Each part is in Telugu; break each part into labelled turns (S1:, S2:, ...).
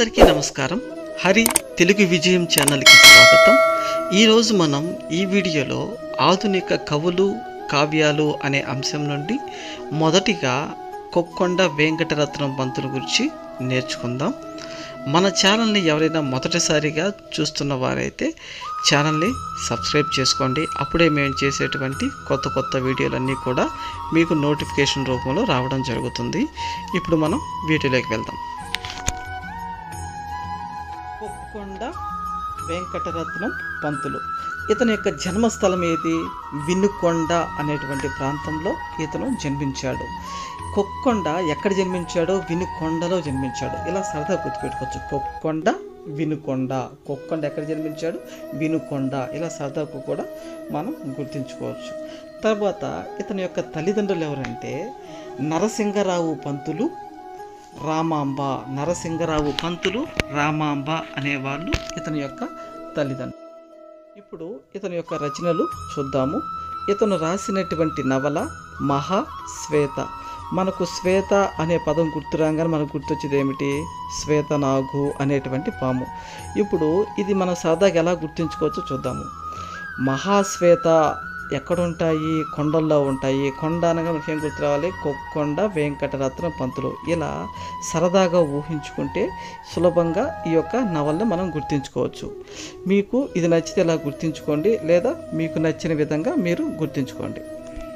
S1: అందరికీ నమస్కారం హరి తెలుగు విజయం ఛానల్కి స్వాగతం ఈరోజు మనం ఈ వీడియోలో ఆధునిక కవులు కావ్యాలు అనే అంశం నుండి మొదటిగా కొక్కొండ వెంకటరత్నం పంతుల గురించి నేర్చుకుందాం మన ఛానల్ని ఎవరైనా మొదటిసారిగా చూస్తున్న వారైతే ఛానల్ని సబ్స్క్రైబ్ చేసుకోండి అప్పుడే మేము చేసేటువంటి కొత్త కొత్త వీడియోలన్నీ కూడా మీకు నోటిఫికేషన్ రూపంలో రావడం జరుగుతుంది ఇప్పుడు మనం వీడియోలోకి వెళ్దాం కొక్కొండ వెంకటరత్నం పంతులు ఇతని యొక్క జన్మస్థలం ఏది వినుకొండ అనేటువంటి ప్రాంతంలో ఇతను జన్మించాడు కొక్కొండ ఎక్కడ జన్మించాడో వినుకొండలో జన్మించాడు ఇలా సరదా గుర్తుపెట్టుకోవచ్చు కొక్కొండ వినుకొండ కొక్కొండ ఎక్కడ జన్మించాడు వినుకొండ ఇలా సరదాకు కూడా మనం గుర్తుంచుకోవచ్చు తర్వాత ఇతని యొక్క తల్లిదండ్రులు ఎవరంటే నరసింగరావు పంతులు రామాంబ నరసింగరావు పంతులు రామాంబ అనేవాళ్ళు ఇతని యొక్క తల్లిదండ్రులు ఇప్పుడు ఇతని యొక్క రచనలు చూద్దాము ఇతను రాసినటువంటి నవల మహాశ్వేత మనకు శ్వేత అనే పదం గుర్తురాగానే మనకు గుర్తొచ్చేది ఏమిటి శ్వేతనాగు అనేటువంటి పాము ఇప్పుడు ఇది మనం సరదాగా ఎలా గుర్తుంచుకోవచ్చో చూద్దాము మహాశ్వేత ఎక్కడ ఉంటాయి కొండల్లో ఉంటాయి కొండ అనగా మనకి ఏం గుర్తు రావాలి కొక్కొండ వెంకటరత్న పంతులు ఇలా సరదాగా ఊహించుకుంటే సులభంగా ఈ యొక్క నవల్ని మనం గుర్తించుకోవచ్చు మీకు ఇది నచ్చితే ఇలా గుర్తించుకోండి లేదా మీకు నచ్చిన విధంగా మీరు గుర్తించుకోండి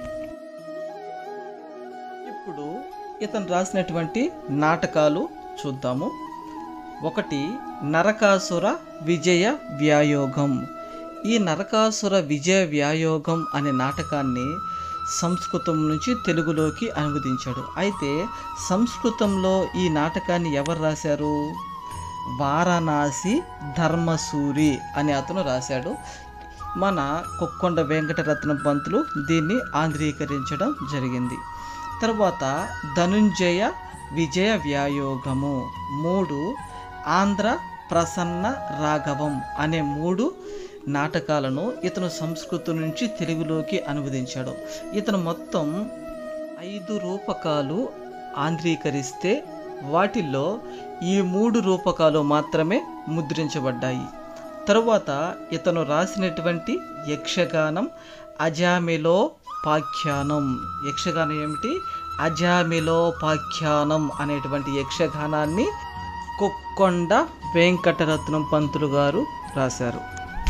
S1: ఇప్పుడు ఇతను రాసినటువంటి నాటకాలు చూద్దాము ఒకటి నరకాసుర విజయ వ్యాయోగం ఈ నరకాసుర విజయ వ్యాయోగం అనే నాటకాన్ని సంస్కృతం నుంచి తెలుగులోకి అనువదించాడు అయితే సంస్కృతంలో ఈ నాటకాన్ని ఎవరు రాశారు వారణాసి ధర్మసూరి అని అతను రాశాడు మన కొక్కొండ వెంకటరత్నం పంతులు దీన్ని ఆంధ్రీకరించడం జరిగింది తర్వాత ధనుంజయ విజయ వ్యాయోగము మూడు ఆంధ్ర ప్రసన్న రాఘవం అనే మూడు నాటకాలను ఇతను సంస్కృతం నుంచి తెలుగులోకి అనువదించాడు ఇతను మొత్తం ఐదు రూపకాలు ఆంధ్రీకరిస్తే వాటిల్లో ఈ మూడు రూపకాలు మాత్రమే ముద్రించబడ్డాయి తరువాత ఇతను రాసినటువంటి యక్షగానం అజామిలో పాఖ్యానం యక్షగానం ఏమిటి అజామిలో పాఖ్యానం అనేటువంటి యక్షగానాన్ని కొక్కొండ వెంకటరత్నం పంతులు గారు రాశారు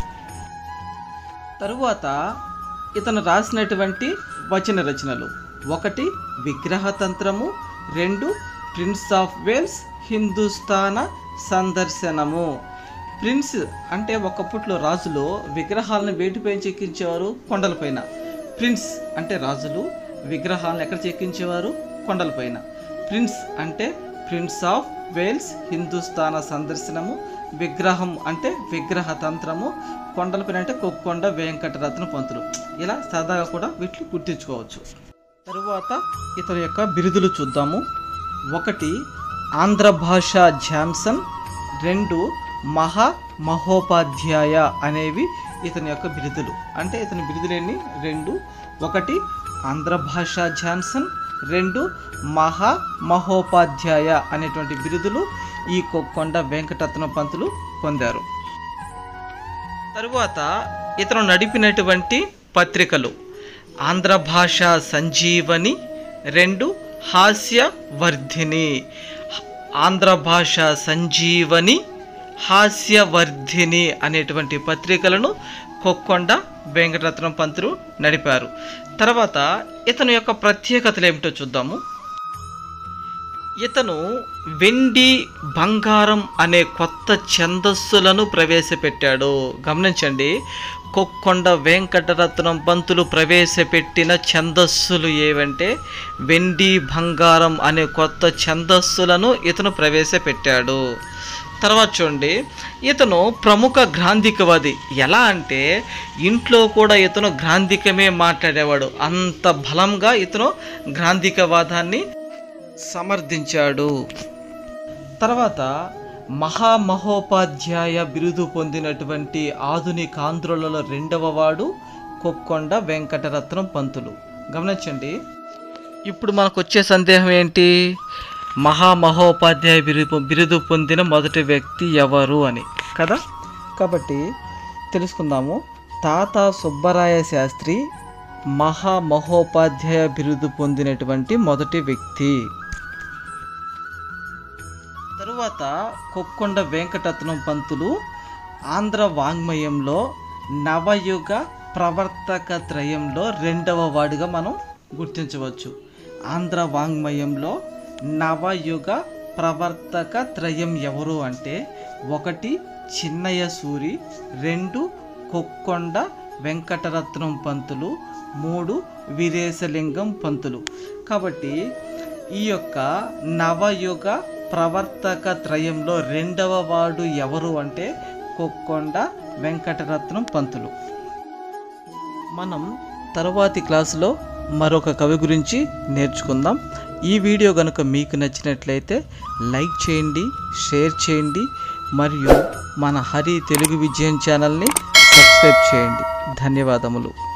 S1: తరువాత ఇతను రాసినటువంటి వచన రచనలు ఒకటి విగ్రహతంత్రము రెండు ప్రిన్స్ ఆఫ్ వేల్స్ హిందుస్థాన సందర్శనము ప్రిన్స్ అంటే ఒకప్పట్లో రాజులు విగ్రహాలను వేటిపై చెక్కించేవారు కొండలపైన ప్రిన్స్ అంటే రాజులు విగ్రహాలను ఎక్కడ చెక్కించేవారు కొండలపైన ప్రిన్స్ అంటే ప్రిన్స్ ఆఫ్ వేల్స్ హిందుస్థాన సందర్శనము విగ్రహం అంటే విగ్రహ తంత్రము కొండలపైన అంటే కొక్కొండ వెంకటరత్న పంతులు ఇలా సరదాగా కూడా వీటిని గుర్తించుకోవచ్చు తరువాత ఇతని యొక్క బిరుదులు చూద్దాము ఒకటి ఆంధ్ర భాష జాన్సన్ రెండు మహా మహోపాధ్యాయ అనేవి ఇతని యొక్క బిరుదులు అంటే ఇతని బిరుదులేని రెండు ఒకటి ఆంధ్ర భాష జాన్సన్ రెండు మహా మహోపాధ్యాయ అనేటువంటి బిరుదులు ఈ కొక్కొండ వెంకటరత్న పంతులు పొందారు తరువాత ఇతను నడిపినటువంటి పత్రికలు ఆంధ్ర భాష సంజీవని రెండు హాస్యవర్ధిని ఆంధ్ర భాష సంజీవని హాస్యవర్ధిని అనేటువంటి పత్రికలను కొక్కొండ వెంకటరత్నం పంతులు నడిపారు తర్వాత ఇతని యొక్క ప్రత్యేకతలు ఏమిటో చూద్దాము ఇతను వెండి బంగారం అనే కొత్త ఛందస్సులను ప్రవేశపెట్టాడు గమనించండి కొక్కొండ వెంకటరత్నం పంతులు ప్రవేశపెట్టిన ఛందస్సులు ఏవంటే వెండి బంగారం అనే కొత్త ఛందస్సులను ఇతను ప్రవేశపెట్టాడు తర్వాత చూడండి ఇతను ప్రముఖ గ్రాంధికవాది ఎలా అంటే ఇంట్లో కూడా ఇతను గ్రాంధికమే మాట్లాడేవాడు అంత బలంగా ఇతను గ్రాంధికవాదాన్ని సమర్థించాడు తర్వాత మహామహోపాధ్యాయ బిరుదు పొందినటువంటి ఆధునిక ఆంధ్రులలో రెండవ వాడు కొక్కొండ వెంకటరత్నం పంతులు గమనించండి ఇప్పుడు మనకు వచ్చే సందేహం ఏంటి మహామహోపాధ్యాయ బిరుదు బిరుదు పొందిన మొదటి వ్యక్తి ఎవరు అని కదా కాబట్టి తెలుసుకుందాము తాత సుబ్బరాయ శాస్త్రి మహామహోపాధ్యాయ బిరుదు పొందినటువంటి మొదటి వ్యక్తి తరువాత కొక్కొండ వెంకటరత్నం పంతులు ఆంధ్ర వాంగ్మయంలో నవయుగ ప్రవర్తక త్రయంలో రెండవ వాడిగా మనం గుర్తించవచ్చు ఆంధ్ర వాంగ్మయంలో నవయుగ ప్రవర్తక త్రయం ఎవరు అంటే ఒకటి చిన్నయ్య సూరి రెండు కొక్కొండ వెంకటరత్నం పంతులు మూడు వీరేశలింగం పంతులు కాబట్టి ఈ యొక్క నవయుగ ప్రవర్తక త్రయంలో రెండవ వాడు ఎవరు అంటే కొక్కొండ వెంకటరత్నం పంతులు మనం తరువాతి క్లాసులో మరొక కవి గురించి నేర్చుకుందాం ఈ వీడియో కనుక మీకు నచ్చినట్లయితే లైక్ చేయండి షేర్ చేయండి మరియు మన హరి తెలుగు విజయం ఛానల్ని సబ్స్క్రైబ్ చేయండి ధన్యవాదములు